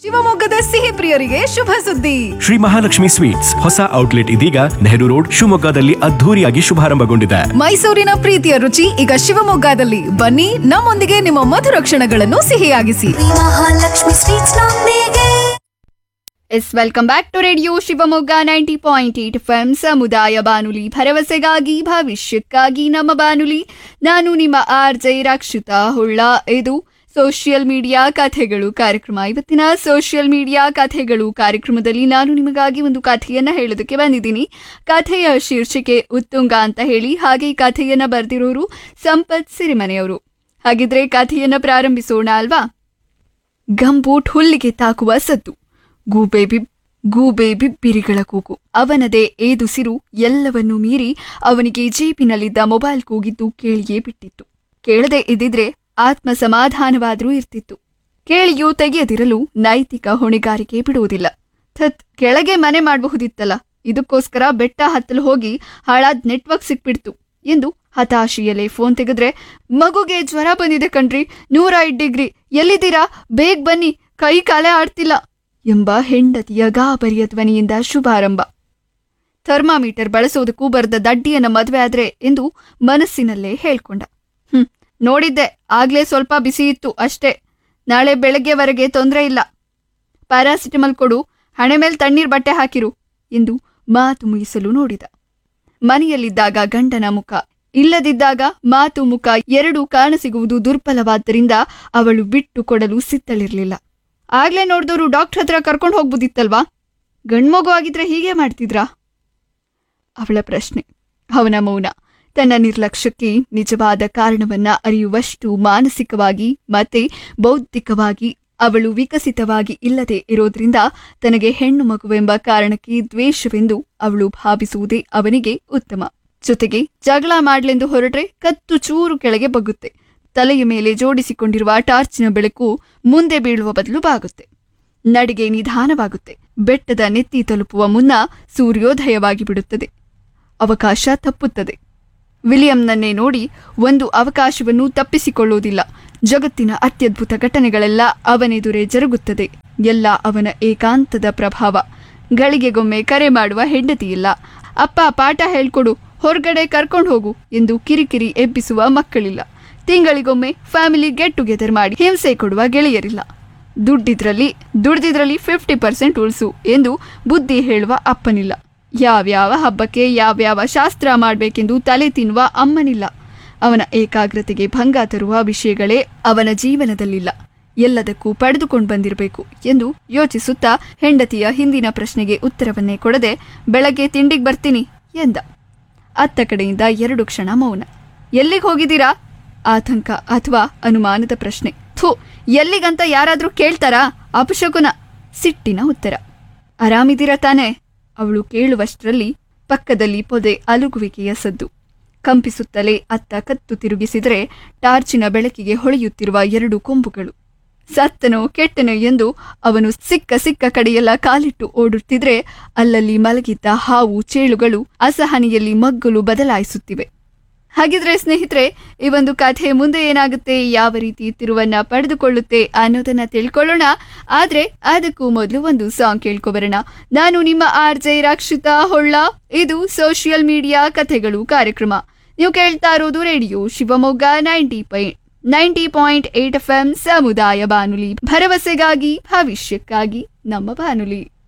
ಶಿವಮೊಗ್ಗದ ಸಿಹಿ ಪ್ರಿಯರಿಗೆ ಶುಭ ಸುದ್ದಿ ಶ್ರೀ ಮಹಾಲಕ್ಷ್ಮಿ ಸ್ವೀಟ್ಸ್ ಹೊಸ ಔಟ್ಲೆಟ್ ಇದೀಗ ನೆಹರು ರೋಡ್ ಶಿವಮೊಗ್ಗದಲ್ಲಿ ಅದ್ಧೂರಿಯಾಗಿ ಶುಭಾರಂಭಗೊಂಡಿದೆ ಮೈಸೂರಿನ ಪ್ರೀತಿಯ ರುಚಿ ಈಗ ಶಿವಮೊಗ್ಗದಲ್ಲಿ ಬನ್ನಿ ನಮ್ಮೊಂದಿಗೆ ನಿಮ್ಮ ಮಧುರ ಕ್ಷಣಗಳನ್ನು ಸಿಹಿಯಾಗಿಸಿ ಮಹಾಲಕ್ಷ್ಮಿ ಸ್ವೀಟ್ಸ್ ನೊಂದಿಗೆ yes welcome back to radio Shivamogga ninety point eight F M ಸಮುದಾಯ ಬಾನುಲಿ ಭರವಸೆಗಾಗಿ ಭವಿಷ್ಯಕ್ಕಾಗಿ ನಮ್ಮ ಬಾನುಲಿ ನಾನು ನಿಮ್ಮ ಆರ್ ಜೆ ರಕ್ಷಿತಾ ಹುಳ್ಳ ಇದು ಸೋಷಿಯಲ್ ಮೀಡಿಯಾ ಕಥೆಗಳು ಕಾರ್ಯಕ್ರಮ ಇವತ್ತಿನ ಸೋಷಿಯಲ್ ಮೀಡಿಯಾ ಕಥೆಗಳು ಕಾರ್ಯಕ್ರಮದಲ್ಲಿ ನಾನು ನಿಮಗಾಗಿ ಒಂದು ಕಥೆಯನ್ನ ಹೇಳೋದಕ್ಕೆ ಬಂದಿದ್ದೀನಿ ಕಥೆಯ ಶೀರ್ಷಿಕೆ ಉತ್ತುಂಗ ಅಂತ ಹೇಳಿ ಹಾಗೆ ಈ ಕಥೆಯನ್ನ ಬರೆದಿರೋರು ಸಂಪತ್ ಸಿರಿಮನೆಯವರು ಹಾಗಿದ್ರೆ ಕಥೆಯನ್ನ ಪ್ರಾರಂಭಿಸೋಣ ಅಲ್ವಾ ಗಂಬೂಟ್ ಹುಲ್ಲಿಗೆ ತಾಕುವ ಸದ್ದು ಗೂಬೆ ಬಿಬ್ ಗೂಬೆ ಬಿಬ್ಬಿರಿಗಳ ಕೂಗು ಅವನದೇ ಏದುಸಿರು ಎಲ್ಲವನ್ನೂ ಮೀರಿ ಅವನಿಗೆ ಜೇಬಿನಲ್ಲಿದ್ದ ಮೊಬೈಲ್ ಕೂಗಿದ್ದು ಕೇಳಿಯೇ ಬಿಟ್ಟಿತ್ತು ಕೇಳದೆ ಇದ್ದಿದ್ರೆ ಆತ್ಮ ಸಮಾಧಾನವಾದರೂ ಇರ್ತಿತ್ತು ಕೇಳಿಯೂ ತೆಗೆಯದಿರಲು ನೈತಿಕ ಹೊಣೆಗಾರಿಕೆ ಬಿಡುವುದಿಲ್ಲ ಥತ್ ಕೆಳಗೆ ಮನೆ ಮಾಡಬಹುದಿತ್ತಲ್ಲ ಇದಕ್ಕೋಸ್ಕರ ಬೆಟ್ಟ ಹತ್ತಲು ಹೋಗಿ ಹಾಳಾದ್ ನೆಟ್ವರ್ಕ್ ಸಿಕ್ಬಿಡ್ತು ಎಂದು ಹತಾಶೆಯಲ್ಲೇ ಫೋನ್ ತೆಗೆದ್ರೆ ಮಗುಗೆ ಜ್ವರ ಬಂದಿದೆ ಕಣ್ರಿ ನೂರ ಐದು ಡಿಗ್ರಿ ಎಲ್ಲಿದ್ದೀರಾ ಬೇಗ ಬನ್ನಿ ಕೈ ಕಾಲೇ ಆಡ್ತಿಲ್ಲ ಎಂಬ ಹೆಂಡತಿಯ ಗಾಬರಿಯ ಧ್ವನಿಯಿಂದ ಶುಭಾರಂಭ ಥರ್ಮಾಮೀಟರ್ ಬಳಸೋದಕ್ಕೂ ಬರದ ದಡ್ಡಿಯನ್ನ ಮದುವೆ ಆದ್ರೆ ಎಂದು ಮನಸ್ಸಿನಲ್ಲೇ ಹೇಳ್ಕೊಂಡ ಹ್ಮ್ ನೋಡಿದ್ದೆ ಆಗ್ಲೇ ಸ್ವಲ್ಪ ಬಿಸಿ ಇತ್ತು ಅಷ್ಟೇ ನಾಳೆ ಬೆಳಗ್ಗೆವರೆಗೆ ತೊಂದರೆ ಇಲ್ಲ ಪ್ಯಾರಾಸಿಟಮಲ್ ಕೊಡು ಹಣೆ ಮೇಲೆ ತಣ್ಣೀರ್ ಬಟ್ಟೆ ಹಾಕಿರು ಎಂದು ಮಾತು ಮುಗಿಸಲು ನೋಡಿದ ಮನೆಯಲ್ಲಿದ್ದಾಗ ಗಂಡನ ಮುಖ ಇಲ್ಲದಿದ್ದಾಗ ಮಾತು ಮುಖ ಎರಡೂ ಕಾಣಸಿಗುವುದು ದುರ್ಬಲವಾದ್ದರಿಂದ ಅವಳು ಬಿಟ್ಟು ಕೊಡಲು ಸಿದ್ಧಳಿರ್ಲಿಲ್ಲ ಆಗ್ಲೇ ನೋಡ್ದವರು ಡಾಕ್ಟರ್ ಹತ್ರ ಕರ್ಕೊಂಡು ಹೋಗ್ಬೋದಿತ್ತಲ್ವಾ ಗಂಡ್ಮಗು ಆಗಿದ್ರೆ ಹೀಗೆ ಮಾಡ್ತಿದ್ರಾ ಅವಳ ಪ್ರಶ್ನೆ ಅವನ ಮೌನ ತನ್ನ ನಿರ್ಲಕ್ಷ್ಯಕ್ಕೆ ನಿಜವಾದ ಕಾರಣವನ್ನ ಅರಿಯುವಷ್ಟು ಮಾನಸಿಕವಾಗಿ ಮತ್ತೆ ಬೌದ್ಧಿಕವಾಗಿ ಅವಳು ವಿಕಸಿತವಾಗಿ ಇಲ್ಲದೆ ಇರೋದ್ರಿಂದ ತನಗೆ ಹೆಣ್ಣು ಮಗುವೆಂಬ ಕಾರಣಕ್ಕೆ ದ್ವೇಷವೆಂದು ಅವಳು ಭಾವಿಸುವುದೇ ಅವನಿಗೆ ಉತ್ತಮ ಜೊತೆಗೆ ಜಗಳ ಮಾಡ್ಲೆಂದು ಹೊರಟ್ರೆ ಕತ್ತು ಚೂರು ಕೆಳಗೆ ಬಗ್ಗುತ್ತೆ ತಲೆಯ ಮೇಲೆ ಜೋಡಿಸಿಕೊಂಡಿರುವ ಟಾರ್ಚಿನ ಬೆಳಕು ಮುಂದೆ ಬೀಳುವ ಬದಲು ಬಾಗುತ್ತೆ ನಡಿಗೆ ನಿಧಾನವಾಗುತ್ತೆ ಬೆಟ್ಟದ ನೆತ್ತಿ ತಲುಪುವ ಮುನ್ನ ಸೂರ್ಯೋದಯವಾಗಿ ಬಿಡುತ್ತದೆ ಅವಕಾಶ ತಪ್ಪುತ್ತದೆ ವಿಲಿಯಂನನ್ನೇ ನೋಡಿ ಒಂದು ಅವಕಾಶವನ್ನು ತಪ್ಪಿಸಿಕೊಳ್ಳುವುದಿಲ್ಲ ಜಗತ್ತಿನ ಅತ್ಯದ್ಭುತ ಘಟನೆಗಳೆಲ್ಲ ಅವನೆದುರೇ ಜರುಗುತ್ತದೆ ಎಲ್ಲ ಅವನ ಏಕಾಂತದ ಪ್ರಭಾವ ಗಳಿಗೆಗೊಮ್ಮೆ ಕರೆ ಮಾಡುವ ಹೆಂಡತಿಯಿಲ್ಲ ಅಪ್ಪ ಪಾಠ ಹೇಳ್ಕೊಡು ಹೊರಗಡೆ ಕರ್ಕೊಂಡು ಹೋಗು ಎಂದು ಕಿರಿಕಿರಿ ಎಬ್ಬಿಸುವ ಮಕ್ಕಳಿಲ್ಲ ತಿಂಗಳಿಗೊಮ್ಮೆ ಫ್ಯಾಮಿಲಿ ಗೆಟ್ ಟುಗೆದರ್ ಮಾಡಿ ಹಿಂಸೆ ಕೊಡುವ ಗೆಳೆಯರಿಲ್ಲ ದುಡ್ಡಿದ್ರಲ್ಲಿ ದುಡ್ದಿದ್ರಲ್ಲಿ ಫಿಫ್ಟಿ ಪರ್ಸೆಂಟ್ ಉಳಿಸು ಎಂದು ಬುದ್ಧಿ ಹೇಳುವ ಅಪ್ಪನಿಲ್ಲ ಯಾವ್ಯಾವ ಹಬ್ಬಕ್ಕೆ ಯಾವ್ಯಾವ ಶಾಸ್ತ್ರ ಮಾಡಬೇಕೆಂದು ತಲೆ ತಿನ್ನುವ ಅಮ್ಮನಿಲ್ಲ ಅವನ ಏಕಾಗ್ರತೆಗೆ ಭಂಗ ತರುವ ವಿಷಯಗಳೇ ಅವನ ಜೀವನದಲ್ಲಿಲ್ಲ ಎಲ್ಲದಕ್ಕೂ ಪಡೆದುಕೊಂಡು ಬಂದಿರಬೇಕು ಎಂದು ಯೋಚಿಸುತ್ತಾ ಹೆಂಡತಿಯ ಹಿಂದಿನ ಪ್ರಶ್ನೆಗೆ ಉತ್ತರವನ್ನೇ ಕೊಡದೆ ಬೆಳಗ್ಗೆ ತಿಂಡಿಗೆ ಬರ್ತೀನಿ ಎಂದ ಅತ್ತ ಕಡೆಯಿಂದ ಎರಡು ಕ್ಷಣ ಮೌನ ಎಲ್ಲಿಗೆ ಹೋಗಿದ್ದೀರಾ ಆತಂಕ ಅಥವಾ ಅನುಮಾನದ ಪ್ರಶ್ನೆ ಥೂ ಎಲ್ಲಿಗಂತ ಯಾರಾದ್ರೂ ಕೇಳ್ತಾರಾ ಅಪಶಕುನ ಸಿಟ್ಟಿನ ಉತ್ತರ ಆರಾಮಿದ್ದೀರಾ ತಾನೇ ಅವಳು ಕೇಳುವಷ್ಟರಲ್ಲಿ ಪಕ್ಕದಲ್ಲಿ ಪೊದೆ ಅಲುಗುವಿಕೆಯ ಸದ್ದು ಕಂಪಿಸುತ್ತಲೇ ಅತ್ತ ಕತ್ತು ತಿರುಗಿಸಿದರೆ ಟಾರ್ಚಿನ ಬೆಳಕಿಗೆ ಹೊಳೆಯುತ್ತಿರುವ ಎರಡು ಕೊಂಬುಗಳು ಸತ್ತನೋ ಕೆಟ್ಟನೋ ಎಂದು ಅವನು ಸಿಕ್ಕ ಸಿಕ್ಕ ಕಡೆಯೆಲ್ಲ ಕಾಲಿಟ್ಟು ಓಡುತ್ತಿದ್ರೆ ಅಲ್ಲಲ್ಲಿ ಮಲಗಿದ್ದ ಹಾವು ಚೇಳುಗಳು ಅಸಹನೆಯಲ್ಲಿ ಮಗ್ಗಲು ಬದಲಾಯಿಸುತ್ತಿವೆ ಹಾಗಿದ್ರೆ ಸ್ನೇಹಿತರೆ ಈ ಒಂದು ಕಥೆ ಮುಂದೆ ಏನಾಗುತ್ತೆ ಯಾವ ರೀತಿ ತಿರುವನ್ನ ಪಡೆದುಕೊಳ್ಳುತ್ತೆ ಅನ್ನೋದನ್ನ ತಿಳ್ಕೊಳ್ಳೋಣ ಆದ್ರೆ ಅದಕ್ಕೂ ಮೊದಲು ಒಂದು ಸಾಂಗ್ ಕೇಳ್ಕೊಬರೋಣ ನಾನು ನಿಮ್ಮ ಆರ್ ಜೆ ರಕ್ಷಿತಾ ಹೊಳ್ಳ ಇದು ಸೋಷಿಯಲ್ ಮೀಡಿಯಾ ಕಥೆಗಳು ಕಾರ್ಯಕ್ರಮ ನೀವು ಕೇಳ್ತಾ ಇರೋದು radio Shivamogga ninety point ninety point eight F M ಸಮುದಾಯ ಬಾನುಲಿ ಭರವಸೆಗಾಗಿ ಭವಿಷ್ಯಕ್ಕಾಗಿ ನಮ್ಮ ಬಾನುಲಿ